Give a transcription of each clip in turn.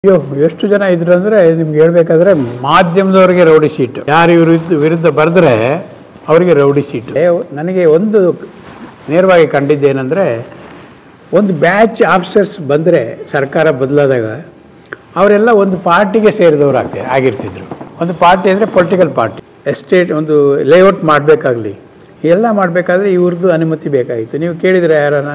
ಅಯ್ಯೋ ಎಷ್ಟು ಜನ ಇದ್ರು ಅಂದ್ರೆ ನಿಮ್ಗೆ ಹೇಳ್ಬೇಕಾದ್ರೆ ಮಾಧ್ಯಮದವರಿಗೆ ರೌಡಿ ಶೀಟ್ ಯಾರು ಇವರು ವಿರುದ್ಧ ಬರೆದ್ರೆ ಅವರಿಗೆ ರೌಡಿ ಶೀಟ್ ನನಗೆ ಒಂದು ನೇರವಾಗಿ ಕಂಡಿದ್ದೇನೆಂದ್ರೆ ಒಂದು ಬ್ಯಾಚ್ ಆಫೀಸರ್ಸ್ ಬಂದರೆ ಸರ್ಕಾರ ಬದಲಾದಾಗ ಅವರೆಲ್ಲ ಒಂದು ಪಾರ್ಟಿಗೆ ಸೇರಿದವರು ಆಗ್ತಾರೆ ಆಗಿರ್ತಿದ್ರು ಒಂದು ಪಾರ್ಟಿ ಅಂದರೆ ಪೊಲಿಟಿಕಲ್ ಪಾರ್ಟಿ ಎಸ್ಟೇಟ್ ಒಂದು ಲೇಔಟ್ ಮಾಡಬೇಕಾಗ್ಲಿ ಎಲ್ಲ ಮಾಡಬೇಕಾದ್ರೆ ಇವ್ರದ್ದು ಅನುಮತಿ ಬೇಕಾಗಿತ್ತು ನೀವು ಕೇಳಿದ್ರೆ ಯಾರನ್ನ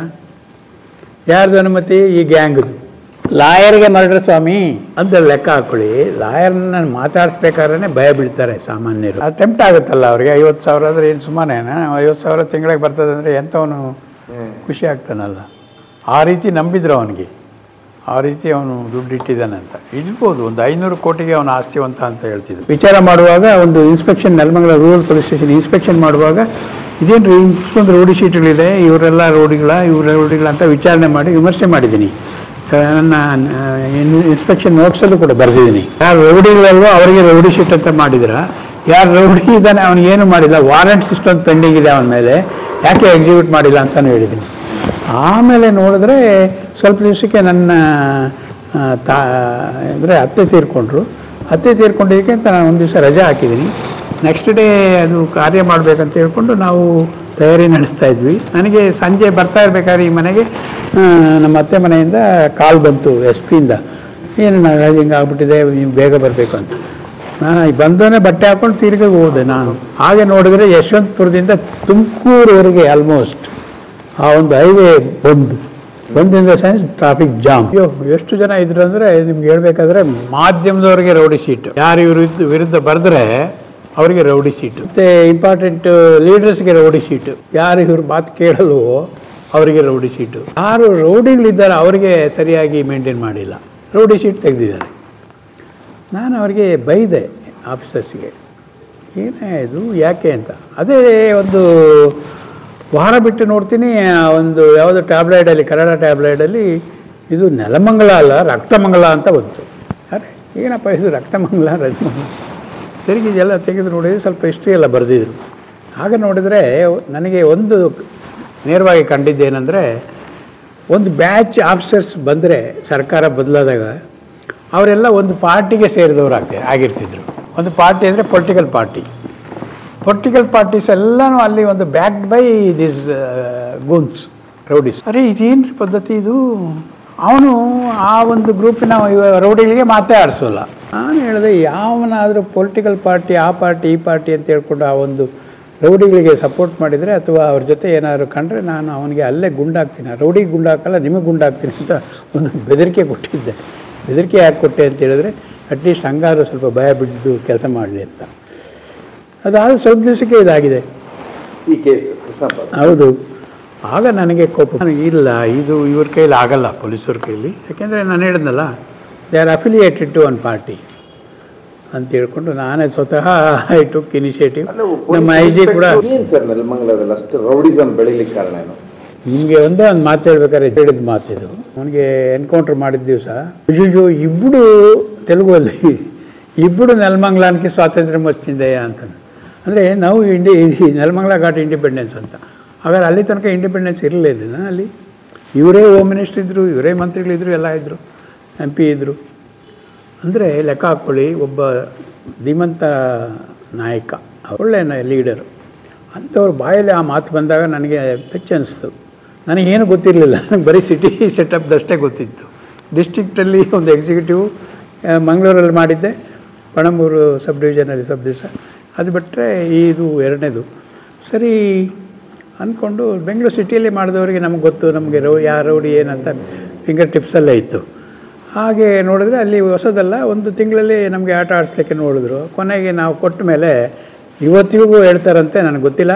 ಯಾರ್ದು ಅನುಮತಿ ಈ ಗ್ಯಾಂಗ್ದು ಲಾಯರ್ಗೆ ಮರ್ಡರ್ ಸ್ವಾಮಿ ಅಂತ ಲೆಕ್ಕ ಹಾಕೊಳ್ಳಿ ಲಾಯರ್ನ ಮಾತಾಡಿಸ್ಬೇಕಾದ್ರೆ ಭಯ ಬೀಳ್ತಾರೆ ಸಾಮಾನ್ಯರು ಅಟೆಂಪ್ಟ್ ಆಗುತ್ತಲ್ಲ ಅವ್ರಿಗೆ ಐವತ್ತು ಸಾವಿರ ಅಂದರೆ ಏನು ಸುಮ್ಮನೇನ ಐವತ್ತು ಸಾವಿರ ತಿಂಗಳಿಗೆ ಬರ್ತದೆ ಅಂದರೆ ಎಂಥವನು ಖುಷಿ ಆಗ್ತಾನಲ್ಲ ಆ ರೀತಿ ನಂಬಿದ್ರು ಅವನಿಗೆ ಆ ರೀತಿ ಅವನು ದುಡ್ಡು ಇಟ್ಟಿದ್ದಾನೆ ಅಂತ ಇರ್ಬೋದು ಒಂದು ಐನೂರು ಕೋಟಿಗೆ ಅವನ ಆಸ್ತಿವಂತ ಅಂತ ಹೇಳ್ತಿದ್ರು ವಿಚಾರ ಮಾಡುವಾಗ ಒಂದು inspection Nelamangala rural police station inspection ಮಾಡುವಾಗ ಇದೇನು ರೀ ಇಷ್ಟೊಂದು ರೋಡಿ ಶೀಟ್ಗಳಿದೆ ಇವರೆಲ್ಲ ರೋಡಿಗಳ ಇವರ ರೋಡಿಗಳ ಅಂತ ವಿಚಾರಣೆ ಮಾಡಿ ವಿಮರ್ಶೆ ಮಾಡಿದ್ದೀನಿ ಸ- ನನ್ನ ಇನ್ಸ್ಪೆಕ್ಷನ್ ನೋಟ್ಸಲ್ಲೂ ಕೂಡ ಬರೆದಿದ್ದೀನಿ ಯಾರು ರೌಡಿಗಳಲ್ವೋ ಅವರಿಗೆ ರೌಡಿ ಶೀಟ್ ಅಂತ ಮಾಡಿದ್ರ ಯಾರು ರೌಡಿ ಇದ್ದಾನೆ ಅವನಿಗೆ ಏನು ಮಾಡಿಲ್ಲ ವಾರೆಂಟ್ಸ್ ಇಷ್ಟೊಂದು ಪೆಂಡಿಂಗ್ ಇದೆ ಅವನ ಮೇಲೆ ಯಾಕೆ ಎಕ್ಸಿಕ್ಯೂಟ್ ಮಾಡಿಲ್ಲ ಅಂತಾನು ಹೇಳಿದ್ದೀನಿ ಆಮೇಲೆ ನೋಡಿದ್ರೆ ಸ್ವಲ್ಪ ದಿವಸಕ್ಕೆ ನನ್ನ ಆ, ತಾ ಅಂದರೆ ಅತ್ತೆ ತೀರ್ಕೊಂಡ್ರು ಅತ್ತೆ ತೀರ್ಕೊಂಡಿದ್ದಕ್ಕೆ ಅಂತ ನಾನು ಒಂದು ದಿವಸ ರಜೆ ಹಾಕಿದ್ದೀನಿ ನೆಕ್ಸ್ಟ್ ಡೇ ಅದು ಕಾರ್ಯ ಮಾಡಬೇಕಂತ ಹೇಳ್ಕೊಂಡು ನಾವು ತಯಾರಿ ನಡೆಸ್ತಾ ಇದ್ವಿ ನನಗೆ ಸಂಜೆ ಬರ್ತಾ ಇರ್ಬೇಕಾದ್ರೆ ಈ ಮನೆಗೆ ಆ, ನಮ್ಮ ಅತ್ತೆ ಮನೆಯಿಂದ ಕಾಲ್ ಬಂತು ಎಸ್ ಪಿಯಿಂದ ಏನು ನಾನು ಹಿಂಗೆ ಆಗ್ಬಿಟ್ಟಿದೆ ನೀವು ಬೇಗ ಬರಬೇಕು ಅಂತ ನಾನು ಬಂದೋನೇ ಬಟ್ಟೆ ಹಾಕೊಂಡು ತಿರುಗಿ ಹೋದೆ ನಾನು ಹಾಗೆ ನೋಡಿದ್ರೆ ಯಶವಂತಪುರದಿಂದ ತುಮಕೂರುವರೆಗೆ ಆಲ್ಮೋಸ್ಟ್ ಆ ಒಂದು ಹೈವೇ ಬಂದು ಬಂದ್ in the sense traffic jam ಅಯ್ಯೋ ಎಷ್ಟು ಜನ ಇದ್ರು ಅಂದ್ರೆ ನಿಮ್ಗೆ ಹೇಳ್ಬೇಕಾದ್ರೆ ಮಾಧ್ಯಮದವರಿಗೆ ರೌಡಿ ಶೀಟ್ ಯಾರು ಇವರು ವಿರುದ್ಧ ಬರೆದ್ರೆ ಅವರಿಗೆ ರೌಡಿ ಶೀಟ್ ಮತ್ತೆ ಇಂಪಾರ್ಟೆಂಟ್ ಲೀಡರ್ಸ್ಗೆ ರೌಡಿ ಶೀಟ್ ಯಾರು ಇವ್ರ ಮಾತು ಕೇಳಲ್ವೋ ಅವರಿಗೆ ರೌಡಿ ಶೀಟು ಯಾರು ರೌಡಿಗಳಿದ್ದಾರೆ ಅವರಿಗೆ ಸರಿಯಾಗಿ ಮೇಂಟೈನ್ ಮಾಡಿಲ್ಲ ರೌಡಿ ಶೀಟ್ ತೆಗೆದಿದ್ದಾರೆ ನಾನು ಅವರಿಗೆ ಬೈದೆ ಆಫೀಸರ್ಸ್ಗೆ ಏನೇ ಇದು ಯಾಕೆ ಅಂತ ಅದೇ ಒಂದು ವಾರ ಬಿಟ್ಟು ನೋಡ್ತೀನಿ ಆ ಒಂದು ಯಾವುದೋ ಟ್ಯಾಬ್ಲೆಟಲ್ಲಿ ಕನ್ನಡ ಟ್ಯಾಬ್ಲೆಟಲ್ಲಿ ಇದು ನೆಲಮಂಗಲ ಅಲ್ಲ ರಕ್ತಮಂಗಲ ಅಂತ ಬಂತು ಅರೆ ಏನಪ್ಪ ಇದು ರಕ್ತಮಂಗಲ ರಜಮಂಗಲ ತಿರುಗಿ ಇದೆಲ್ಲ ತೆಗೆದು ನೋಡಿದ್ರೆ ಸ್ವಲ್ಪ ಹಿಸ್ಟ್ರಿ ಎಲ್ಲ ಬರೆದಿದ್ರು ಆಗ ನೋಡಿದರೆ ನನಗೆ ಒಂದು ನೇರವಾಗಿ ಕಂಡಿದ್ದೇನೆಂದರೆ ಒಂದು ಬ್ಯಾಚ್ ಆಫೀಸರ್ಸ್ ಬಂದರೆ ಸರ್ಕಾರ ಬದಲಾದಾಗ ಅವರೆಲ್ಲ ಒಂದು ಪಾರ್ಟಿಗೆ ಸೇರಿದವರು ಆಗ್ತಾರೆ ಆಗಿರ್ತಿದ್ರು ಒಂದು ಪಾರ್ಟಿ ಅಂದರೆ ಪೊಲಿಟಿಕಲ್ ಪಾರ್ಟಿ ಪೊಲಿಟಿಕಲ್ ಪಾರ್ಟೀಸ್ ಎಲ್ಲನೂ ಅಲ್ಲಿ ಒಂದು backed by this goons rowdies ಅರೆ ಇದೇನು ಪದ್ಧತಿ ಇದು ಅವನು ಆ ಒಂದು ಗ್ರೂಪಿನ ಇವ- ರೌಡಿಗಳಿಗೆ ಮಾತೇ ಆಡಿಸೋಲ್ಲ ನಾನು ಹೇಳಿದೆ ಯಾವನಾದರೂ ಪೊಲಿಟಿಕಲ್ ಪಾರ್ಟಿ ಆ ಪಾರ್ಟಿ ಈ ಪಾರ್ಟಿ ಅಂತ ಹೇಳ್ಕೊಂಡು ಆ ಒಂದು ರೌಡಿಗಳಿಗೆ ಸಪೋರ್ಟ್ ಮಾಡಿದರೆ ಅಥವಾ ಅವ್ರ ಜೊತೆ ಏನಾದರೂ ಕಂಡ್ರೆ ನಾನು ಅವನಿಗೆ ಅಲ್ಲೇ ಗುಂಡಾಗ್ತೀನಿ ರೌಡಿಗೆ ಗುಂಡಾಕಲ್ಲ ನಿಮಗೆ ಗುಂಡಾಗ್ತೀನಿ ಅಂತ ಒಂದು ಬೆದರಿಕೆ ಕೊಟ್ಟಿದ್ದೆ ಬೆದರಿಕೆ ಯಾಕೆ ಕೊಟ್ಟೆ ಅಂತ ಹೇಳಿದ್ರೆ ಅಟ್ಲೀಸ್ಟ್ ಹಂಗಾರು ಸ್ವಲ್ಪ ಭಯ ಬಿದ್ದು ಕೆಲಸ ಮಾಡಲಿ ಅಂತ ಅದಾದ ಸ್ವಲ್ಪ ದಿವಸಕ್ಕೆ ಇದಾಗಿದೆ ಈ ಕೇಸ್ ಕೃಷ್ಣಪ್ಪ ಹೌದು ಆಗ ನನಗೆ ಕೋಪ ನಾನು ಇಲ್ಲ ಇದು ಇವ್ರ ಕೈಲಿ ಆಗಲ್ಲ ಪೊಲೀಸರ ಕೈಲಿ ಯಾಕೆಂದರೆ ನಾನು ಹೇಳಿದ್ನಲ್ಲ they are affiliated to one party ಅಂತ ಹೇಳ್ಕೊಂಡು ನಾನೇ ಸ್ವತಃ ಐ ಟುಕ್ ಇನಿಷಿಯೇಟಿವ್ ನಮ್ಮ ಐ ಜಿ ಕೂಡ ಏನ್ ಸರ್ ನೆಲಮಂಗಲದಲ್ಲಿ ಅಷ್ಟು ರೌಡಿಸಮ್ ಬೆಳಿಲಿಕ್ಕೆ ಕಾರಣ ಏನು ನಿಮಗೆ ಒಂದೇ ಒಂದು ಮಾತು ಹೇಳ್ಬೇಕಾದ್ರೆ ಹೇಳಿದ ಮಾತಿದು ಅವನಿಗೆ ಎನ್ಕೌಂಟರ್ ಮಾಡಿದ ದಿವಸ ಅಯ್ಯೋ ಇಬ್ಬರು ತೆಲುಗಲ್ಲಿ ಇಬ್ಬರು ನೆಲಮಂಗ್ಲಾನ್ಗೆ ಸ್ವಾತಂತ್ರ್ಯ వచ్చిందయ్యా ಅಂತ ಅಂದರೆ ನಾವು ಇಂಡಿ ಈ ನೆಲಮಂಗ್ಲ ಘಾಟ್ ಇಂಡಿಪೆಂಡೆನ್ಸ್ ಅಂತ ಹಾಗಾದ್ರೆ ಅಲ್ಲಿ ತನಕ ಇಂಡಿಪೆಂಡೆನ್ಸ್ ಇರಲಿಲ್ಲ ಅಲ್ಲಿ ಇವರೇ ಹೋಮ್ ಮಿನಿಸ್ಟರ್ ಇದ್ದರು ಇವರೇ ಮಂತ್ರಿಗಳಿದ್ರು ಎಲ್ಲ ಇದ್ದರು ಎಂ ಪಿ ಇದ್ದರು ಅಂದರೆ ಲೆಕ್ಕ ಹಾಕ್ಕೊಳ್ಳಿ ಒಬ್ಬ ಧೀಮಂತ ನಾಯಕ ಒಳ್ಳೆಯ ಲೀಡರು ಅಂಥವ್ರ ಬಾಯಲ್ಲಿ ಆ ಮಾತು ಬಂದಾಗ ನನಗೆ ಬೆಚ್ಚ ಅನಿಸ್ತು ನನಗೇನು ಗೊತ್ತಿರಲಿಲ್ಲ ನನಗೆ ಬರೀ ಸಿಟಿ ಸೆಟಪ್ದಷ್ಟೇ ಗೊತ್ತಿತ್ತು ಡಿಸ್ಟ್ರಿಕ್ಟಲ್ಲಿ ಒಂದು ಎಕ್ಸಿಕ್ಯೂಟಿವ್ ಮಂಗಳೂರಲ್ಲಿ ಮಾಡಿದ್ದೆ ಪಣಂಬೂರು ಸಬ್ ಡಿವಿಷನಲ್ಲಿ ಸಬ್ ದಿವಸ ಅದು ಬಿಟ್ಟರೆ ಇದು ಎರಡನೇದು ಸರಿ ಅಂದ್ಕೊಂಡು ಬೆಂಗಳೂರು ಸಿಟಿಯಲ್ಲಿ ಮಾಡಿದವರಿಗೆ ನಮಗೆ ಗೊತ್ತು ನಮಗೆ ರೌ ಯಾವ ರೌಡಿ ಏನಂತ ಫಿಂಗರ್ ಟಿಪ್ಸಲ್ಲೇ ಇತ್ತು ಹಾಗೆ ನೋಡಿದ್ರೆ ಅಲ್ಲಿ ಹೊಸದಲ್ಲ ಒಂದು ತಿಂಗಳಲ್ಲಿ ನಮಗೆ ಆಟ ಆಡಿಸ್ಲಿಕ್ಕೆ ನೋಡಿದ್ರು ಕೊನೆಗೆ ನಾವು ಕೊಟ್ಟ ಮೇಲೆ ಇವತ್ತಿಗೂ ಹೇಳ್ತಾರಂತೆ ನನಗೆ ಗೊತ್ತಿಲ್ಲ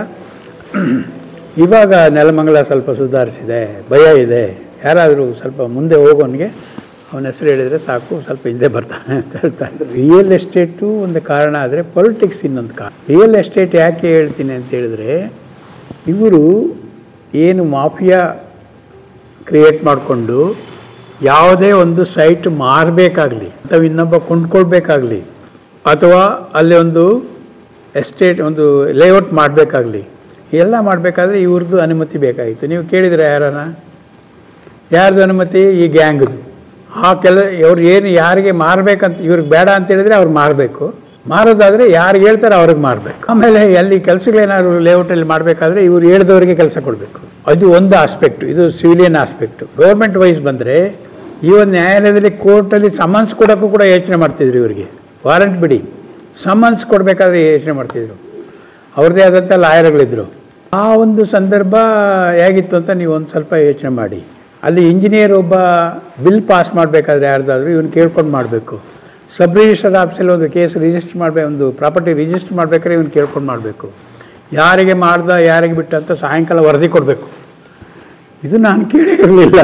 ಇವಾಗ ನೆಲಮಂಗಲ ಸ್ವಲ್ಪ ಸುಧಾರಿಸಿದೆ ಭಯ ಇದೆ ಯಾರಾದರೂ ಸ್ವಲ್ಪ ಮುಂದೆ ಹೋಗೋನಿಗೆ ಅವನ ಹೆಸರು ಹೇಳಿದರೆ ಸಾಕು ಸ್ವಲ್ಪ ಹಿಂದೆ ಬರ್ತಾನೆ ಅಂತ ಹೇಳ್ತಾರೆ ರಿಯಲ್ ಎಸ್ಟೇಟು ಒಂದು ಕಾರಣ ಆದರೆ ಪೊಲಿಟಿಕ್ಸ್ ಇನ್ನೊಂದು ಕಾರಣ ರಿಯಲ್ ಎಸ್ಟೇಟ್ ಯಾಕೆ ಹೇಳ್ತೀನಿ ಅಂತ ಹೇಳಿದ್ರೆ ಇವರು ಏನು ಮಾಫಿಯಾ ಕ್ರಿಯೇಟ್ ಮಾಡಿಕೊಂಡು ಯಾವುದೇ ಒಂದು ಸೈಟ್ ಮಾರಬೇಕಾಗಲಿ ಅಥವಾ ಇನ್ನೊಬ್ಬ ಕೊಂಡ್ಕೊಳ್ಬೇಕಾಗಲಿ ಅಥವಾ ಅಲ್ಲಿ ಒಂದು ಎಸ್ಟೇಟ್ ಒಂದು ಲೇಔಟ್ ಮಾಡಬೇಕಾಗಲಿ ಎಲ್ಲ ಮಾಡಬೇಕಾದ್ರೆ ಇವ್ರದ್ದು ಅನುಮತಿ ಬೇಕಾಗಿತ್ತು ನೀವು ಕೇಳಿದರೆ ಯಾರನ್ನ ಯಾರ್ದು ಅನುಮತಿ ಈ ಗ್ಯಾಂಗ್ದು ಆ ಕೆಲ ಇವ್ರು ಏನು ಯಾರಿಗೆ ಮಾರಬೇಕಂತ ಇವ್ರಿಗೆ ಬೇಡ ಅಂತ ಹೇಳಿದ್ರೆ ಅವ್ರು ಮಾರಬೇಕು ಮಾರೋದಾದ್ರೆ ಯಾರಿಗೆ ಹೇಳ್ತಾರೆ ಅವ್ರಿಗೆ ಮಾರಬೇಕು ಆಮೇಲೆ ಅಲ್ಲಿ ಕೆಲಸಗಳೇನಾದ್ರು ಲೇಔಟಲ್ಲಿ ಮಾಡಬೇಕಾದ್ರೆ ಇವ್ರು ಹೇಳ್ದವರಿಗೆ ಕೆಲಸ ಕೊಡಬೇಕು ಅದು ಒಂದು ಆಸ್ಪೆಕ್ಟ್ ಇದು ಸಿವಿಲಿಯನ್ ಆಸ್ಪೆಕ್ಟ್ ಗೌರ್ಮೆಂಟ್ ವೈಸ್ ಬಂದರೆ ಈ ಒಂದು ನ್ಯಾಯಾಲಯದಲ್ಲಿ ಕೋರ್ಟಲ್ಲಿ ಸಮನ್ಸ್ ಕೊಡೋಕ್ಕೂ ಕೂಡ ಯೋಚನೆ ಮಾಡ್ತಿದ್ರು ಇವರಿಗೆ ವಾರಂಟ್ ಬಿಡಿ ಸಮನ್ಸ್ ಕೊಡಬೇಕಾದ್ರೆ ಯೋಚನೆ ಮಾಡ್ತಿದ್ರು ಅವ್ರದ್ದೇ ಆದಂಥ ಲಾಯರ್ಗಳಿದ್ರು ಆ ಒಂದು ಸಂದರ್ಭ ಹೇಗಿತ್ತು ಅಂತ ನೀವು ಒಂದು ಸ್ವಲ್ಪ ಯೋಚನೆ ಮಾಡಿ ಅಲ್ಲಿ ಇಂಜಿನಿಯರ್ ಒಬ್ಬ ಬಿಲ್ ಪಾಸ್ ಮಾಡಬೇಕಾದ್ರೆ ಯಾರ್ದಾದ್ರೂ ಇವನು ಕೇಳ್ಕೊಂಡು ಮಾಡಬೇಕು ಸಬ್ ರಿಜಿಸ್ಟರ್ ಆಫೀಸಲ್ಲಿ ಒಂದು ಕೇಸ್ ರಿಜಿಸ್ಟರ್ ಮಾಡಬೇಕು ಒಂದು ಪ್ರಾಪರ್ಟಿ ರಿಜಿಸ್ಟರ್ ಮಾಡ್ಬೇಕಾದ್ರೆ ಇವನು ಕೇಳ್ಕೊಂಡು ಮಾಡಬೇಕು ಯಾರಿಗೆ ಮಾಡ್ದ ಯಾರಿಗೆ ಬಿಟ್ಟ ಅಂತ ಸಾಯಂಕಾಲ ವರದಿ ಕೊಡಬೇಕು ಇದು ನಾನು ಕೇಳೇ ಇರಲಿಲ್ಲ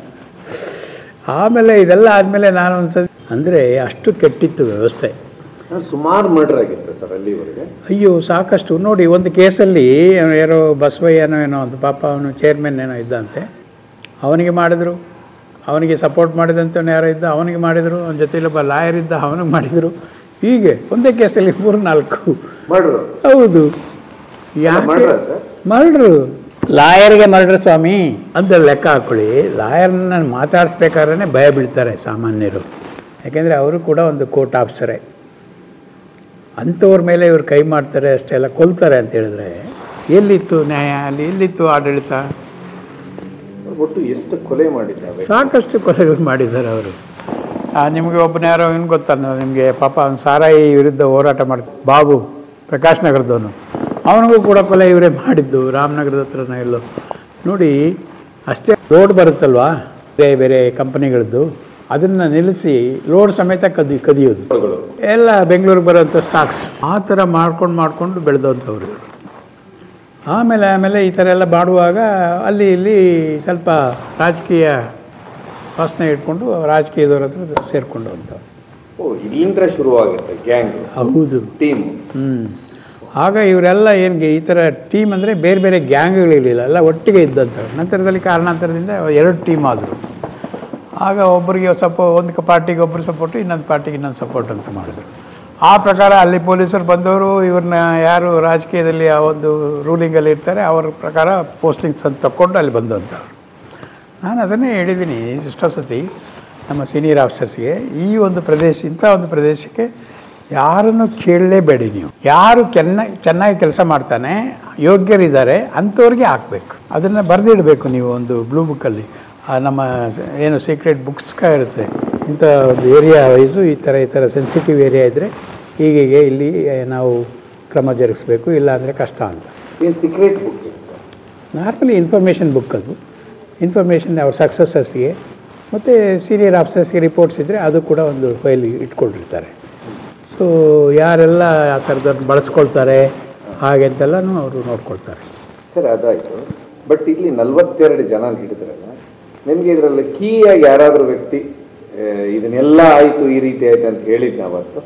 ಆಮೇಲೆ ಇದೆಲ್ಲ ಆದಮೇಲೆ ನಾನು ಒಂದ್ಸತಿ ಅಂದರೆ ಅಷ್ಟು ಕೆಟ್ಟಿತ್ತು ವ್ಯವಸ್ಥೆ ಸುಮಾರು ಮರ್ಡರ್ ಆಗಿತ್ತು ಸರ್ ಅಲ್ಲಿವರೆಗೆ ಅಯ್ಯೋ ಸಾಕಷ್ಟು ನೋಡಿ ಒಂದು ಕೇಸಲ್ಲಿ ಅವ್ನು ಯಾರೋ ಬಸವಯ್ಯನೋ ಏನೋ ಒಂದು ಪಾಪ ಅವನು ಚೇರ್ಮನ್ ಏನೋ ಇದ್ದಂತೆ ಅವನಿಗೆ ಮಾಡಿದ್ರು ಅವನಿಗೆ ಸಪೋರ್ಟ್ ಮಾಡಿದಂಥವ್ನು ಯಾರೋ ಇದ್ದ ಅವನಿಗೆ ಮಾಡಿದರು ಅವನ ಜೊತೆಲಿ ಒಬ್ಬ ಲಾಯರ್ ಇದ್ದ ಅವನಿಗೆ ಮಾಡಿದರು ಹೀಗೆ ಒಂದೇ ಕೇಸಲ್ಲಿ ಮೂರು ನಾಲ್ಕು ಮರ್ಡರ್ ಹೌದು ಯಾಕೆ ಮರ್ಡರ್ ಸರ್ ಮರ್ಡ್ರು ಲಾಯರ್ಗೆ ಮರ್ಡ್ರ್ ಸ್ವಾಮಿ ಅಂತ ಲೆಕ್ಕ ಹಾಕೊಳ್ಳಿ ಲಾಯರ್ನ ಮಾತಾಡಿಸ್ಬೇಕಾದ್ರೆ ಭಯ ಬೀಳ್ತಾರೆ ಸಾಮಾನ್ಯರು ಯಾಕೆಂದರೆ ಅವರು ಕೂಡ ಒಂದು ಕೋರ್ಟ್ ಆಫೀಸರೇ ಅಂಥವ್ರ ಮೇಲೆ ಇವ್ರು ಕೈ ಮಾಡ್ತಾರೆ ಅಷ್ಟೆಲ್ಲ ಕೊಲ್ತಾರೆ ಅಂತ ಹೇಳಿದ್ರೆ ಎಲ್ಲಿತ್ತು ನ್ಯಾಯ ಅಲ್ಲಿ ಎಲ್ಲಿತ್ತು ಆಡಳಿತ ಒಟ್ಟು ಎಷ್ಟು ಕೊಲೆ ಮಾಡಿದ್ದಾವೆ ಸಾಕಷ್ಟು ಕೊಲೆಗಳು ಮಾಡಿದ್ದಾರೆ ಅವರು ನಿಮಗೆ ಒಬ್ಬನ ಯಾರೋ ಏನು ಗೊತ್ತಾನ ನಿಮಗೆ ಪಾಪ ಅವ್ನು ಸಾರಾಯಿ ವಿರುದ್ಧ ಹೋರಾಟ ಮಾಡ್ತ ಬಾಬು ಪ್ರಕಾಶ್ ನಗರದವನು ಅವನಿಗೂ ಕೂಡ ಕೊಲೆ ಇವರೇ ಮಾಡಿದ್ದು ರಾಮನಗರದ ಹತ್ರನ ಎಲ್ಲೋ ನೋಡಿ ಅಷ್ಟೇ ರೋಡ್ ಬರುತ್ತಲ್ವಾ ಬೇರೆ ಬೇರೆ ಕಂಪನಿಗಳದ್ದು ಅದನ್ನು ನಿಲ್ಲಿಸಿ ಲೋಡ್ ಸಮೇತ ಕದಿ ಕದಿಯೋದು ಗಳು. ಎಲ್ಲ ಬೆಂಗಳೂರಿಗೆ ಬರೋಂಥ ಸ್ಟಾಕ್ಸ್ ಆ ಥರ ಮಾಡ್ಕೊಂಡು ಮಾಡ್ಕೊಂಡು ಬೆಳೆದಂಥವ್ರು ಇವರು ಆಮೇಲೆ ಆಮೇಲೆ ಈ ಥರ ಎಲ್ಲ ಮಾಡುವಾಗ ಅಲ್ಲಿ ಇಲ್ಲಿ ಸ್ವಲ್ಪ ರಾಜಕೀಯ ವಾಸನೆ ಇಟ್ಕೊಂಡು ರಾಜಕೀಯದವ್ರ ಹತ್ರ ಸೇರಿಕೊಂಡು ಅಂಥವ್ರು ಓ ಇಲ್ಲಿಂದ ಶುರುವಾಗುತ್ತೆ ಗ್ಯಾಂಗ್ ಹೌದು ಟೀಮ್ ಹ್ಞೂ ಆಗ ಇವರೆಲ್ಲ ಏನು ಈ ಥರ ಟೀಮ್ ಅಂದರೆ ಬೇರೆ ಬೇರೆ ಗ್ಯಾಂಗ್ಗಳಿರಲಿಲ್ಲ ಎಲ್ಲ ಒಟ್ಟಿಗೆ ಇದ್ದಂಥವ್ರು ನಂತರದಲ್ಲಿ ಕಾರಣಾಂತರದಿಂದ ಎರಡು ಟೀಮ್ ಆದರು ಆಗ ಒಬ್ಬರಿಗೆ ಸಪೋ ಒಂದು ಪಾರ್ಟಿಗೆ ಒಬ್ಬರು ಸಪೋರ್ಟು ಇನ್ನೊಂದು ಪಾರ್ಟಿಗೆ ಇನ್ನೊಂದು ಸಪೋರ್ಟ್ ಅಂತ ಮಾಡಿದ್ರು ಆ ಪ್ರಕಾರ ಅಲ್ಲಿ ಪೊಲೀಸರು ಬಂದವರು ಇವ್ರನ್ನ ಯಾರು ರಾಜಕೀಯದಲ್ಲಿ ಆ ಒಂದು ರೂಲಿಂಗಲ್ಲಿ ಇರ್ತಾರೆ ಅವ್ರ ಪ್ರಕಾರ ಪೋಸ್ಟಿಂಗ್ಸ್ ಅಂತ ತಗೊಂಡು ಅಲ್ಲಿ ಬಂದಂಥವ್ರು ನಾನು ಅದನ್ನೇ ಹೇಳಿದ್ದೀನಿ ಎಷ್ಟೋ ಸತಿ ನಮ್ಮ ಸೀನಿಯರ್ ಆಫೀಸರ್ಸ್ಗೆ ಈ ಒಂದು ಪ್ರದೇಶ ಇಂಥ ಒಂದು ಪ್ರದೇಶಕ್ಕೆ ಯಾರನ್ನು ಕೇಳಲೇಬೇಡಿ ನೀವು ಯಾರು ಚೆನ್ನಾಗಿ ಚೆನ್ನಾಗಿ ಕೆಲಸ ಮಾಡ್ತಾನೆ ಯೋಗ್ಯರಿದ್ದಾರೆ ಅಂಥವ್ರಿಗೆ ಹಾಕಬೇಕು ಅದನ್ನು ಬರೆದಿಡಬೇಕು ನೀವು ಒಂದು ಬ್ಲೂ ಬುಕ್ಕಲ್ಲಿ ಆ ನಮ್ಮ ಏನು ಸೀಕ್ರೆಟ್ ಬುಕ್ಸ್ ಇರುತ್ತೆ ಇಂಥ ಒಂದು ಏರಿಯಾ ವೈಸು ಈ ಥರ ಈ ಥರ ಸೆನ್ಸಿಟಿವ್ ಏರಿಯಾ ಇದ್ದರೆ ಹೀಗೆ ಇಲ್ಲಿ ನಾವು ಕ್ರಮ ಜರುಗಿಸ್ಬೇಕು ಇಲ್ಲ ಅಂದರೆ ಕಷ್ಟ ಅಂತ ಏನು secret book normally information book ಅದು ಇನ್ಫಾರ್ಮೇಷನ್ ಅವ್ರ ಸಕ್ಸಸರ್ಸ್ಗೆ ಮತ್ತು ಸೀನಿಯರ್ ಆಫೀಸರ್ಸ್ಗೆ ರಿಪೋರ್ಟ್ಸ್ ಇದ್ದರೆ ಅದು ಕೂಡ ಒಂದು ಫೈಲ್ ಇಟ್ಕೊಂಡಿರ್ತಾರೆ ಸೊ ಯಾರೆಲ್ಲ ಆ ಥರದವ್ರನ್ನ ಬಳಸ್ಕೊಳ್ತಾರೆ ಹಾಗೆ ಅಂತೆಲ್ಲನೂ ಅವರು ನೋಡ್ಕೊಳ್ತಾರೆ ಸರ್ ಅದಾಯ್ತು ಬಟ್ ಇಲ್ಲಿ ನಲ್ವತ್ತೆರಡು ಜನ ಹಿಡಿದ್ರಲ್ಲ ನಿಮಗೆ ಇದರಲ್ಲಿ ಕೀಯಾಗಿ ಯಾರಾದರೂ ವ್ಯಕ್ತಿ ಆ, ಇದನ್ನೆಲ್ಲ ಆಯಿತು ಈ ರೀತಿ ಆಯ್ತು ಅಂತ ಹೇಳಿದ್ನ ಅವತ್ತು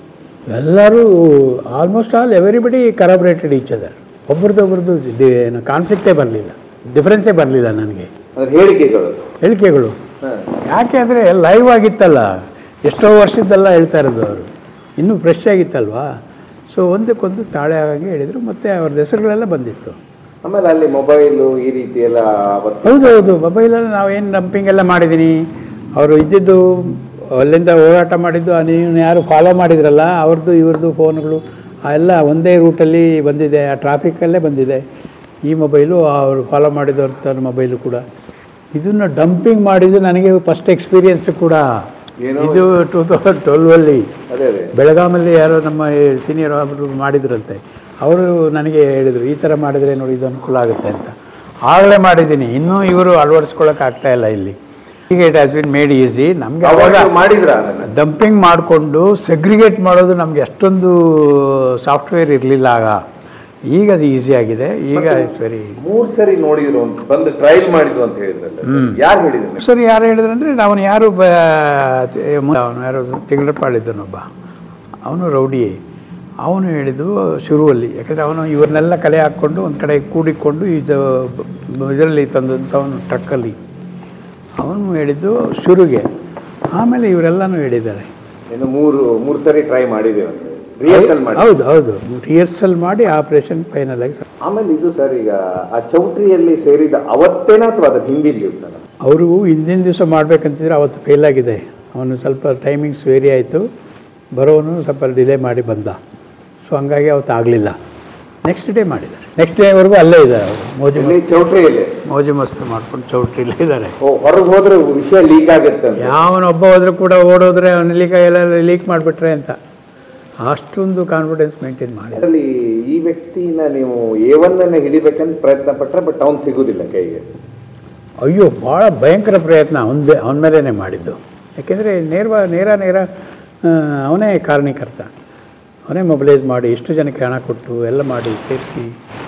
ಎಲ್ಲರೂ almost all everybody corroborated each other ಒಬ್ರದ್ದು ಒಬ್ರದ್ದು ಏನು ಕಾನ್ಫ್ಲಿಕ್ಟೇ ಬರಲಿಲ್ಲ ಡಿಫ್ರೆನ್ಸೇ ಬರಲಿಲ್ಲ ನನಗೆ ಅಂದ್ರೆ ಹೇಳಿಕೆಗಳು ಹೇಳಿಕೆಗಳು ಹಾ. ಯಾಕೆ ಅಂದರೆ ಲೈವ್ ಆಗಿತ್ತಲ್ಲ ಎಷ್ಟೋ ವರ್ಷದ್ದೆಲ್ಲ ಹೇಳ್ತಾ ಇರೋದು ಅವರು ಇನ್ನೂ ಫ್ರೆಶ್ ಆಗಿತ್ತಲ್ವಾ ಸೊ ಒಂದಕ್ಕೊಂದು ತಾಳೆ ಆಗಿ ಹೇಳಿದರು ಮತ್ತು ಅವ್ರದ್ದು ಹೆಸರುಗಳೆಲ್ಲ ಬಂದಿತ್ತು ಆಮೇಲೆ ಅಲ್ಲಿ ಮೊಬೈಲು ಈ ರೀತಿ ಎಲ್ಲ ಅವತ್ತು ಹೌದು ಹೌದು ಮೊಬೈಲಲ್ಲಿ ನಾವೇನು ಡಂಪಿಂಗ್ ಎಲ್ಲ ಮಾಡಿದ್ದೀನಿ ಅವರು ಇದ್ದಿದ್ದು ಅಲ್ಲಿಂದ ಹೋರಾಟ ಮಾಡಿದ್ದು ಆ ನೀವು ಯಾರು ಫಾಲೋ ಮಾಡಿದ್ರಲ್ಲ ಅವ್ರದ್ದು ಇವ್ರದ್ದು ಫೋನ್ಗಳು ಆ ಎಲ್ಲ ಒಂದೇ ರೂಟಲ್ಲಿ ಬಂದಿದೆ ಆ ಟ್ರಾಫಿಕಲ್ಲೇ ಬಂದಿದೆ ಈ ಮೊಬೈಲು ಅವರು ಫಾಲೋ ಮಾಡಿದವ್ರ ಮೊಬೈಲು ಕೂಡ ಇದನ್ನು ಡಂಪಿಂಗ್ ಮಾಡಿದ್ದು ನನಗೆ ಫಸ್ಟ್ ಎಕ್ಸ್ಪೀರಿಯನ್ಸ್ ಕೂಡ ಏನೋ ಇದು ಟೂ ತೌಸಂಡ್ ಟ್ವೆಲ್ವಲ್ಲಿ ಅದೇ ಅದೇ ಬೆಳಗಾಮಲ್ಲಿ ಯಾರೋ ನಮ್ಮ ಸೀನಿಯರ್ ಒಬ್ಬರು ಮಾಡಿದ್ರಂತೆ ಅವರು ನನಗೆ ಹೇಳಿದರು ಈ ಥರ ಮಾಡಿದರೆ ನೋಡಿ ಇದು ಅನುಕೂಲ ಆಗುತ್ತೆ ಅಂತ ಆಗಲೇ ಮಾಡಿದ್ದೀನಿ ಇನ್ನೂ ಇವರು ಅಳವಡಿಸ್ಕೊಳ್ಳೋಕೆ ಆಗ್ತಾ ಇಲ್ಲ ಇಲ್ಲಿ ಈಗ it has been made easy ನಮಗೆ ಅವಾಗ ಅವಾಗ ನೀವು ಮಾಡಿದ್ರ ಅದನ್ನ ಡಂಪಿಂಗ್ ಮಾಡಿಕೊಂಡು ಸೆಗ್ರಿಗೇಟ್ ಮಾಡೋದು ನಮಗೆ ಅಷ್ಟೊಂದು ಸಾಫ್ಟ್ವೇರ್ ಇರಲಿಲ್ಲ ಆಗ ಈಗ ಅದು ಈಸಿ ಆಗಿದೆ ಈಗ ಇಟ್ಸ್ ವೆರಿ ಮೂರ್ ಸರಿ ನೋಡಿದ್ರು ಅಂತ ಬಂದು ಟ್ರಯಲ್ ಮಾಡಿದ್ರು ಅಂತ ಹೇಳಿದ್ರಲ್ಲ ಹ್ಮ್. ಯಾರು ಹೇಳಿದ್ರು ಸರಿ ಯಾರು ಹೇಳಿದ್ರು ಅಂದರೆ ಅವನು ಯಾರು ಅವನು ಯಾರು ತಿಂಗಳಪಾಳಿದ್ದನೊಬ್ಬ ಅವನು ರೌಡಿ ಅವನು ಹೇಳಿದ್ದು ಶುರುವಲ್ಲಿ ಯಾಕಂದರೆ ಅವನು ಇವ್ರನ್ನೆಲ್ಲ ಕಲೆ ಹಾಕ್ಕೊಂಡು ಒಂದು ಕಡೆ ಕೂಡಿಕೊಂಡು ಇದು ಇದರಲ್ಲಿ ತಂದಂಥವನು ಟ್ರಕ್ಕಲ್ಲಿ ಅವನು ಹೇಳಿದ್ದು ಶುರುಗೆ ಆಮೇಲೆ ಇವರೆಲ್ಲನೂ ಹೇಳಿದ್ದಾರೆ ಇನ್ನು ಮೂರು ಮೂರು ಸರಿ ಟ್ರೈ ಮಾಡಿದ್ದೇವೆ ಅಂತ ರಿಹರ್ಸಲ್ ಮಾಡಿ ಹೌದು ಹೌದು ರಿಹರ್ಸಲ್ ಮಾಡಿ ಆಪರೇಷನ್ ಫೈನಲ್ ಆಗಿ ಸ- ಆಮೇಲೆ ಇದು ಸರ್ ಈಗ ಆ ಚೌಟ್ರಿಯಲ್ಲಿ ಸೇರಿದ ಅವತ್ತೇನ ಅಥವಾ ಅದ್ರ ಹಿಂದಿನ ದಿವಸ ಅವರು ಹಿಂದಿನ ದಿವಸ ಮಾಡ್ಬೇಕಂತಿದ್ರೆ ಅವತ್ತು ಫೇಲ್ ಆಗಿದೆ ಅವನು ಸ್ವಲ್ಪ ಟೈಮಿಂಗ್ಸ್ ವೇರಿ ಆಯಿತು ಬರೋನು ಸ್ವಲ್ಪ ಡಿಲೇ ಮಾಡಿ ಬಂದ ಸೊ ಹಂಗಾಗಿ ಅವತ್ತು ಆಗಲಿಲ್ಲ ನೆಕ್ಸ್ಟ್ ಡೇ ಮಾಡಿದ್ದಾರೆ ನೆಕ್ಸ್ಟ್ ಡೇವರೆಗೂ ಅಲ್ಲೇ ಇದ್ದಾರೆ ಅವರು ಮೋಜು ಇಲ್ಲಿ ಚೌಟ್ರಿಯಲ್ಲಿ ಮೋಜು ಮಸ್ತು ಮಾಡ್ಕೊಂಡು ಚೌಟ್ರಿಲೇ ಇದ್ದಾರೆ ಓ ಹೊರಗೆ ಹೋದ್ರೆ ವಿಷಯ ಲೀಕ್ ಆಗುತ್ತೆ ಅಂತ ಯಾವನೊಬ್ಬ ಹೋದ್ರೂ ಕೂಡ ಓಡೋದ್ರೆ ಅವನ ಲೀಕ್ ಎಲ್ಲ ಲೀಕ್ ಮಾಡಿಬಿಟ್ರೆ ಅಂತ ಅಷ್ಟೊಂದು ಕಾನ್ಫಿಡೆನ್ಸ್ ಮೇಂಟೈನ್ ಮಾಡಿ ಅದರಲ್ಲಿ ಈ ವ್ಯಕ್ತಿನ ನೀವು ಎ ಒನ್ ಅನ್ನ ಹಿಡಿಬೇಕಂತ ಪ್ರಯತ್ನ ಪಟ್ರೆ ಬಟ್ ಅವ್ನು ಸಿಗುದಿಲ್ಲ ಕೈಗೆ ಅಯ್ಯೋ ಭಾಳ ಭಯಂಕರ ಪ್ರಯತ್ನ ಅವನದೇ ಅವನ ಮೇಲೇ ಮಾಡಿದ್ದು ಯಾಕೆಂದರೆ ನೇರವ ನೇರ ನೇರ ಆ, ಅವನೇ ಕಾರಣೀಕರ್ತ ಅವನೇ ಮೊಬಿಲೈಸ್ ಮಾಡಿ ಇಷ್ಟು ಜನಕ್ಕೆ ಹಣ ಕೊಟ್ಟು ಎಲ್ಲ ಮಾಡಿ ಸೇರಿಸಿ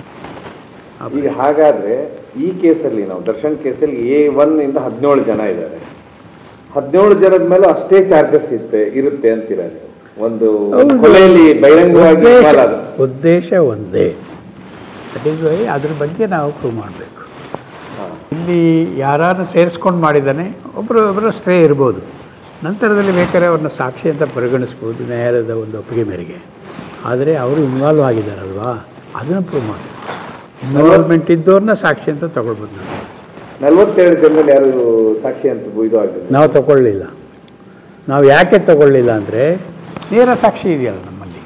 ಈಗ ಹಾಗಾದ್ರೆ ಈ ಕೇಸಲ್ಲಿ ನಾವು ದರ್ಶನ್ ಕೇಸಲ್ಲಿ ಎ ಒನ್ ಇಂದ ಹದಿನೇಳು ಜನ ಇದ್ದಾರೆ ಹದಿನೇಳು ಜನದ ಮೇಲೆ ಅಷ್ಟೇ ಚಾರ್ಜಸ್ ಇರುತ್ತೆ ಇರುತ್ತೆ ಅಂತೀರ ನೀವು ಒಂದು ಹೌದು. ಕೊಲೆಯಲ್ಲಿ ಬಹಿರಂಗವಾಗಿ ಉದ್ದೇಶ involve ಆದ್ರೆ. ಉದ್ದೇಶ ಒಂದೇ ದಟ್ ಈಸ್ ವೈ ಅದ್ರ ಬಗ್ಗೆ ನಾವು ಪ್ರೂವ್ ಮಾಡಬೇಕು ಹಾ. ಇಲ್ಲಿ ಯಾರನ್ನು ಸೇರಿಸ್ಕೊಂಡು ಮಾಡಿದ್ದಾನೆ ಒಬ್ಬರು ಒಬ್ಬರು ಸ್ಟೇ ಇರ್ಬೋದು ನಂತರದಲ್ಲಿ ಬೇಕಾದ್ರೆ ಅವ್ರನ್ನ ಸಾಕ್ಷಿ ಅಂತ ಪರಿಗಣಿಸ್ಬೋದು ನ್ಯಾಯಾಲಯದ ಒಂದು ಒಪ್ಪಿಗೆ ಮೇರೆಗೆ ಆದರೆ ಅವರು ಇನ್ವಾಲ್ವ್ ಆಗಿದ್ದಾರಲ್ವಾ ಅದನ್ನು ಪ್ರೂವ್ ಮಾಡಬೇಕು ಇನ್ವಾಲ್ವ್ಮೆಂಟ್ ಇದ್ದವ್ರನ್ನ ಸಾಕ್ಷಿ ಅಂತ ತಗೊಳ್ಬೋದು ನಾವು ನಲ್ವತ್ತೆರಡು ಜನದಲ್ಲಿ ಯಾರು ಸಾಕ್ಷಿ ಅಂತ ಇದು ಆಗಿದೆ ನಾವು ತಗೊಳ್ಳಿಲ್ಲ ನಾವು ಯಾಕೆ ತಗೊಳ್ಳಿಲ್ಲ ಅಂದರೆ ನೇರ ಸಾಕ್ಷಿ ಇದೆಯಲ್ಲ ನಮ್ಮಲ್ಲಿ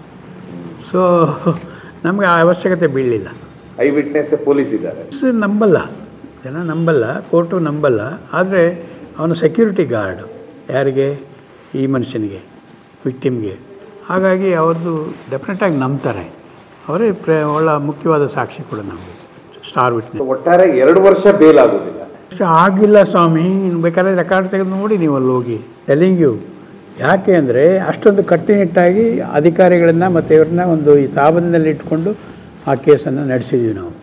ಸೊ ನಮಗೆ ಆ ಅವಶ್ಯಕತೆ ಬೀಳಲಿಲ್ಲ ಐ ವಿಟ್ನೆಸ್ ಪೊಲೀಸ್ ಇದ್ದಾರೆ ಸ್ ನಂಬಲ್ಲ ಜನ ನಂಬಲ್ಲ ಕೋರ್ಟು ನಂಬಲ್ಲ ಆದರೆ ಅವನು ಸೆಕ್ಯೂರಿಟಿ ಗಾರ್ಡ್ ಯಾರಿಗೆ ಈ ಮನುಷ್ಯನಿಗೆ ವಿಕ್ಟಿಮ್ಗೆ ಹಾಗಾಗಿ ಅವ್ರದ್ದು ಡೆಫಿನೆಟಾಗಿ ನಂಬ್ತಾರೆ ಅವರೇ ಪ್ರ ಒಳ್ಳೆ ಮುಖ್ಯವಾದ ಸಾಕ್ಷಿ ಕೂಡ ನಮಗೆ ಸ್ಟಾರ್ ವಿಟ್ನೆಸ್ ಒಟ್ಟಾರೆ ಎರಡು ವರ್ಷ ಬೇಲ್ ಆಗುದಿಲ್ಲ ಅಷ್ಟು ಆಗಿಲ್ಲ ಸ್ವಾಮಿ ಇನ್ನು ಬೇಕಾದ್ರೆ ರೆಕಾರ್ಡ್ ತೆಗೆದು ನೋಡಿ ನೀವು ಅಲ್ಲಿ ಹೋಗಿ ಟೆಲಿಂಗ್ ಯು ಯಾಕೆ ಅಂದರೆ ಅಷ್ಟೊಂದು ಕಟ್ಟುನಿಟ್ಟಾಗಿ ಅಧಿಕಾರಿಗಳನ್ನು ಮತ್ತು ಇವ್ರನ್ನ ಒಂದು ಈ ತಾಬಂದಿನಲ್ಲಿ ಇಟ್ಕೊಂಡು ಆ ಕೇಸನ್ನು ನಡೆಸಿದ್ದೀವಿ ನಾವು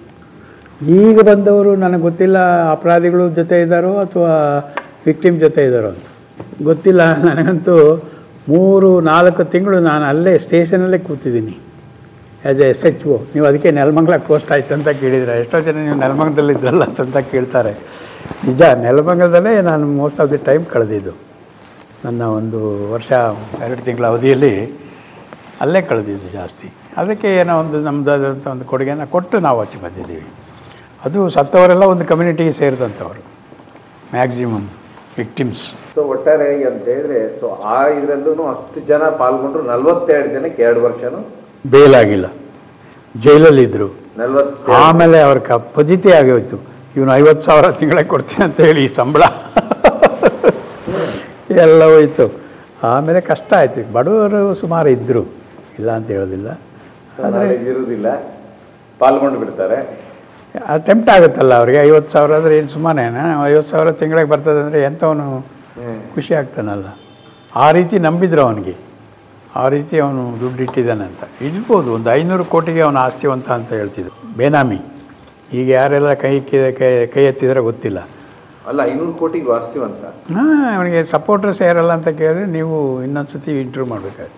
ಈಗ ಬಂದವರು ನನಗೆ ಗೊತ್ತಿಲ್ಲ ಅಪರಾಧಿಗಳು ಜೊತೆ ಇದ್ದಾರೋ ಅಥವಾ ವಿಕ್ಟಿಮ್ ಜೊತೆ ಇದ್ದಾರೋ ಅಂತ ಗೊತ್ತಿಲ್ಲ ನನಗಂತೂ ಮೂರು ನಾಲ್ಕು ತಿಂಗಳು ನಾನು ಅಲ್ಲೇ ಸ್ಟೇಷನಲ್ಲೇ ಕೂತಿದ್ದೀನಿ as a S H O ನೀವು ಅದಕ್ಕೆ ನೆಲಮಂಗಲ ಕೋಸ್ಟ್ ಆಯ್ತು ಅಂತ ಕೇಳಿದ್ರೆ ಎಷ್ಟೋ ಜನ ನೀವು ನೆಲಮಂಗಲದಲ್ಲಿ ಇದ್ರಲ್ಲ ಅಂತ ಕೇಳ್ತಾರೆ ನಿಜ ನೆಲಮಂಗಲದಲ್ಲೇ ನಾನು ಮೋಸ್ಟ್ ಆಫ್ ದಿ ಟೈಮ್ ಕಳೆದಿದ್ದು ನನ್ನ ಒಂದು ವರ್ಷ ಎರಡು ತಿಂಗಳ ಅವಧಿಯಲ್ಲಿ ಅಲ್ಲೇ ಕಳೆದಿದ್ದು ಜಾಸ್ತಿ ಅದಕ್ಕೆ ಏನೋ ಒಂದು ನಮ್ಮದಾದಂಥ ಒಂದು ಕೊಡುಗೆನ ಕೊಟ್ಟು ನಾವು ಆಚೆ ಬಂದಿದ್ದೀವಿ ಅದು ಸತ್ತವರೆಲ್ಲ ಒಂದು ಕಮ್ಯುನಿಟಿಗೆ ಸೇರಿದಂಥವ್ರು ಮ್ಯಾಕ್ಸಿಮಮ್ ವಿಕ್ಟಿಮ್ಸ್ ಸೊ ಒಟ್ಟಾರೆಯಾಗಿ ಅಂತ ಹೇಳಿದ್ರೆ ಸೊ ಆ ಇದರಲ್ಲೂ ಅಷ್ಟು ಜನ ಪಾಲ್ಗೊಂಡ್ರು ನಲ್ವತ್ತೆರಡು ಜನಕ್ಕೆ ಎರಡು ವರ್ಷನು ಬೇಲಾಗಿಲ್ಲ ಜೈಲಲ್ಲಿದ್ದರು ನಲ್ವತ್ತೆರಡು ಆಮೇಲೆ ಅವ್ರ ಕ ಪಜಿತಿ ಆಗೋಯ್ತು ಇವನು ಐವತ್ತು ಸಾವಿರ ತಿಂಗಳ ಕೊಡ್ತೀನಿ ಅಂತ ಹೇಳಿ ಸಂಬಳ ಎಲ್ಲ ಹೋಯ್ತು ಆಮೇಲೆ ಕಷ್ಟ ಆಯ್ತು ಬಡವರು ಸುಮಾರು ಇದ್ದರು ಇಲ್ಲ ಅಂತ ಹೇಳೋದಿಲ್ಲ ಆದರೆ ಇರುವುದಿಲ್ಲ ಪಾಲ್ಗೊಂಡು ಬಿಡ್ತಾರೆ ಅಟೆಂಪ್ಟ್ ಆಗುತ್ತಲ್ಲ ಅವ್ರಿಗೆ ಐವತ್ತು ಸಾವಿರ ಅಂದರೆ ಏನು ಸುಮ್ಮನೆನಾ ಐವತ್ತು ಸಾವಿರ ತಿಂಗಳಿಗೆ ಬರ್ತದೆ ಅಂದರೆ ಎಂಥವನು ಖುಷಿ ಆಗ್ತಾನಲ್ಲ ಆ ರೀತಿ ನಂಬಿದ್ರು ಅವನಿಗೆ ಆ ರೀತಿ ಅವನು ದುಡ್ಡು ಇಟ್ಟಿದ್ದಾನೆ ಅಂತ ಇರ್ಬೋದು ಒಂದು ಐನೂರು ಕೋಟಿಗೆ ಅವನು ಆಸ್ತಿವಂತ ಅಂತ ಹೇಳ್ತಿದ್ರು ಬೇನಾಮಿ ಈಗ ಯಾರೆಲ್ಲ ಕೈ ಕೈ- ಕೈ ಕೈ ಎತ್ತಿದ್ರೆ ಗೊತ್ತಿಲ್ಲ ಅಲ್ಲ ಐನೂರು ಕೋಟಿಗೆ ವಾಸ್ತಿವಂತ ಹಾಂ ಅವನಿಗೆ ಸಪೋರ್ಟರ್ಸ್ ಯಾರಲ್ಲ ಅಂತ ಕೇಳಿದ್ರೆ ನೀವು ಇನ್ನೊಂದು ಸತಿ ಇಂಟ್ರ್ಯೂ ಮಾಡಬೇಕಾಯ್ತು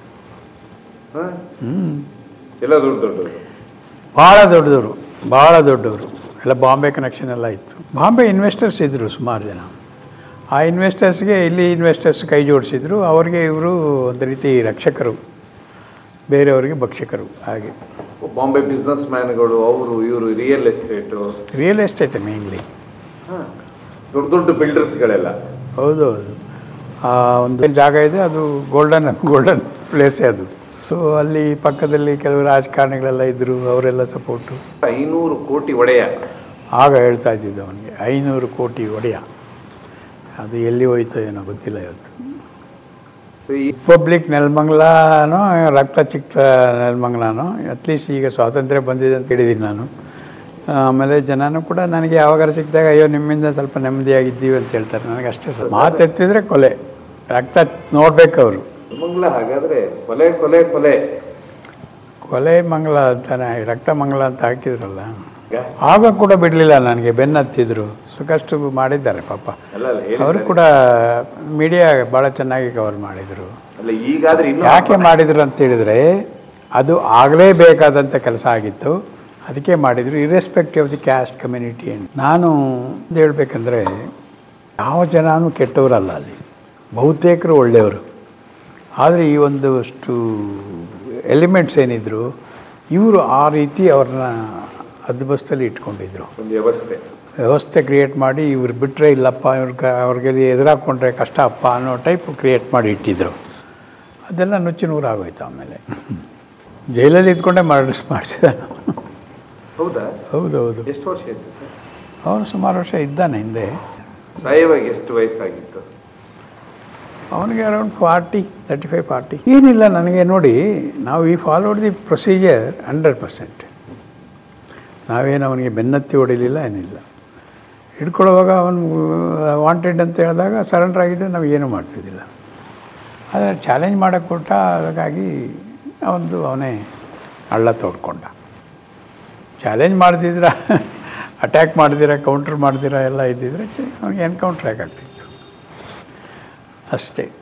ಹ? ಹ್ಞೂ ಎಲ್ಲ ದೊಡ್ಡ ದೊಡ್ಡದು ಭಾಳ ದೊಡ್ಡದವರು ಭಾಳ ದೊಡ್ಡವರು ಎಲ್ಲ ಬಾಂಬೆ ಕನೆಕ್ಷನ್ ಎಲ್ಲ ಇತ್ತು ಬಾಂಬೆ ಇನ್ವೆಸ್ಟರ್ಸ್ ಇದ್ದರು ಸುಮಾರು ಜನ ಆ ಇನ್ವೆಸ್ಟರ್ಸ್ಗೆ ಇಲ್ಲಿ ಇನ್ವೆಸ್ಟರ್ಸ್ ಕೈ ಜೋಡಿಸಿದ್ರು ಅವ್ರಿಗೆ ಇವರು ಒಂದು ರೀತಿ ರಕ್ಷಕರು ಬೇರೆಯವರಿಗೆ ಭಕ್ಷಕರು ಹಾಗೆ ಬಾಂಬೆ ಬಿಸ್ನೆಸ್ ಮ್ಯಾನ್ಗಳು ಅವರು ಇವರು real estate real estate mainly ದೊಡ್ಡ ದೊಡ್ಡ ಬಿಲ್ಡರ್ಸ್ಗಳೆಲ್ಲ ಹೌದು ಹೌದು ಆ ಒಂದು ಜಾಗ ಇದೆ ಅದು ಗೋಲ್ಡನ್ ಗೋಲ್ಡನ್ ಪ್ಲೇಸೇ ಅದು ಸೊ ಅಲ್ಲಿ ಪಕ್ಕದಲ್ಲಿ ಕೆಲವು ರಾಜಕಾರಣಿಗಳೆಲ್ಲ ಇದ್ದರು ಅವರೆಲ್ಲ ಸಪೋರ್ಟು ಐನೂರು ಕೋಟಿ ಒಡೆಯ ಆಗ ಹೇಳ್ತಾ ಇದ್ದಿದ್ದು ಅವನಿಗೆ ಐನೂರು ಕೋಟಿ ಒಡೆಯ ಅದು ಎಲ್ಲಿ ಹೋಯ್ತೋ ಏನೋ ಗೊತ್ತಿಲ್ಲ ಇವತ್ತು ಸೊ ಈ ರಿಪಬ್ಲಿಕ್ ನೆಲಮಂಗಲನೋ ರಕ್ತ ಚಿಕ್ಕ ನೆಲಮಂಗಲನೋ ಅಟ್ಲೀಸ್ಟ್ ಈಗ ಸ್ವಾತಂತ್ರ್ಯ ಬಂದಿದೆ ಅಂತ ಹೇಳಿದ್ದೀನಿ ನಾನು ಆಮೇಲೆ ಜನನೂ ಕೂಡ ನನಗೆ ಯಾವಾಗಾರ ಸಿಕ್ಕಿದಾಗ ಅಯ್ಯೋ ನಿಮ್ಮಿಂದ ಸ್ವಲ್ಪ ನೆಮ್ಮದಿಯಾಗಿದ್ದೀವಿ ಅಂತ ಹೇಳ್ತಾರೆ ನನಗೆ ಅಷ್ಟೇ ಸರ್ ಮಾತೆತ್ತಿದ್ರೆ ಕೊಲೆ ರಕ್ತ ನೋಡ್ಬೇಕು ಅವರು ಮಂಗ್ಲ ಹಾಗಾದ್ರೆ ಕೊಲೆ ಕೊಲೆ ಕೊಲೆ ಕೊಲೆ ಮಂಗಲ ಅಂತಾನೆ ರಕ್ತ ಮಂಗಲ ಅಂತ ಹಾಕಿದ್ರಲ್ಲ ಈಗ ಆಗ ಕೂಡ ಬಿಡಲಿಲ್ಲ ನನಗೆ ಬೆನ್ನತ್ತಿದ್ರು ಸುಖಷ್ಟು ಮಾಡಿದ್ದಾರೆ ಪಾಪ ಅಲ್ಲ ಅಲ್ಲ ಹೇಳಿ ಅವರು ಕೂಡ ಮೀಡಿಯಾ ಭಾಳ ಚೆನ್ನಾಗಿ ಕವರ್ ಮಾಡಿದರು ಅಲ್ಲ ಈಗಾದ್ರೆ ಇನ್ನು ಯಾಕೆ ಮಾಡಿದ್ರು ಅಂತ ಹೇಳಿದರೆ ಅದು ಆಗಲೇಬೇಕಾದಂಥ ಕೆಲಸ ಆಗಿತ್ತು ಅದಕ್ಕೆ ಮಾಡಿದರು irrespective of the caste community ಅಂತ ನಾನು ಒಂದು ಹೇಳ್ಬೇಕಂದ್ರೆ ಯಾವ ಜನನೂ ಕೆಟ್ಟವರಲ್ಲ ಅಲ್ಲಿ ಬಹುತೇಕರು ಒಳ್ಳೆಯವರು ಆದರೆ ಈ ಒಂದಷ್ಟು ಎಲಿಮೆಂಟ್ಸ್ ಏನಿದ್ರು ಇವರು ಆ ರೀತಿ ಅವ್ರನ್ನ ಅದ್ಬಸ್ತಲ್ಲಿ ಇಟ್ಕೊಂಡಿದ್ರು ಒಂದು ವ್ಯವಸ್ಥೆ ವ್ಯವಸ್ಥೆ ಕ್ರಿಯೇಟ್ ಮಾಡಿ ಇವ್ರು ಬಿಟ್ಟರೆ ಇಲ್ಲಪ್ಪ ಇವ್ರಿಗೆ ಅವ್ರಿಗೆ ಎದುರಾಕೊಂಡ್ರೆ ಕಷ್ಟ ಅಪ್ಪ ಅನ್ನೋ ಟೈಪ್ ಕ್ರಿಯೇಟ್ ಮಾಡಿ ಇಟ್ಟಿದ್ರು ಅದೆಲ್ಲ ನುಚ್ಚು ನೂರಾಗೋಯ್ತು ಆಮೇಲೆ ಜೈಲಲ್ಲಿ ಇದ್ಕೊಂಡೆ ಮರ್ಡರ್ಸ್ ಮಾಡಿಸಿದ ಹೌದಾ ಹೌದೌದು ಎಷ್ಟು ವರ್ಷ ಇತ್ತು ಸರ್ ಅವನು ಸುಮಾರು ವರ್ಷ ಇದ್ದಾನೆ ಹಿಂದೆ ಸಾಯುವಾಗ ಎಷ್ಟು ವಯಸ್ಸಾಗಿತ್ತು ಅವನಿಗೆ around forty thirty five forty ಏನಿಲ್ಲ ನನಗೆ ನೋಡಿ ನಾವು ಈ followed the procedure hundred percent ನಾವೇನು ಅವನಿಗೆ ಬೆನ್ನತ್ತಿ ಹೊಡಿಲಿಲ್ಲ ಏನಿಲ್ಲ ಹಿಡ್ಕೊಳ್ಳುವಾಗ ಅವನು ವಾಂಟೆಡ್ ಅಂತ ಹೇಳಿದಾಗ ಸರೆಂಡರ್ ಆಗಿದ್ದರೆ ನಾವು ಏನೂ ಮಾಡ್ತಿದ್ದಿಲ್ಲ ಆದರೆ ಚಾಲೆಂಜ್ ಮಾಡೋಕ್ಕೆ ಕೊಟ್ಟ ಹಾಗಾಗಿ ಅವನದು ಅವನೇ ಹಳ್ಳ ತೋಡ್ಕೊಂಡ ಚಾಲೆಂಜ್ ಮಾಡ್ತಿದ್ರ ಅಟ್ಯಾಕ್ ಮಾಡ್ದಿರ ಕೌಂಟ್ರ್ ಮಾಡ್ದಿರ ಎಲ್ಲ ಇದ್ದಿದ್ರೆ ಚ- ಅವನಿಗೆ ಎನ್ಕೌಂಟ್ರ್ ಆಗಾಗ್ತಿತ್ತು ಅಷ್ಟೇ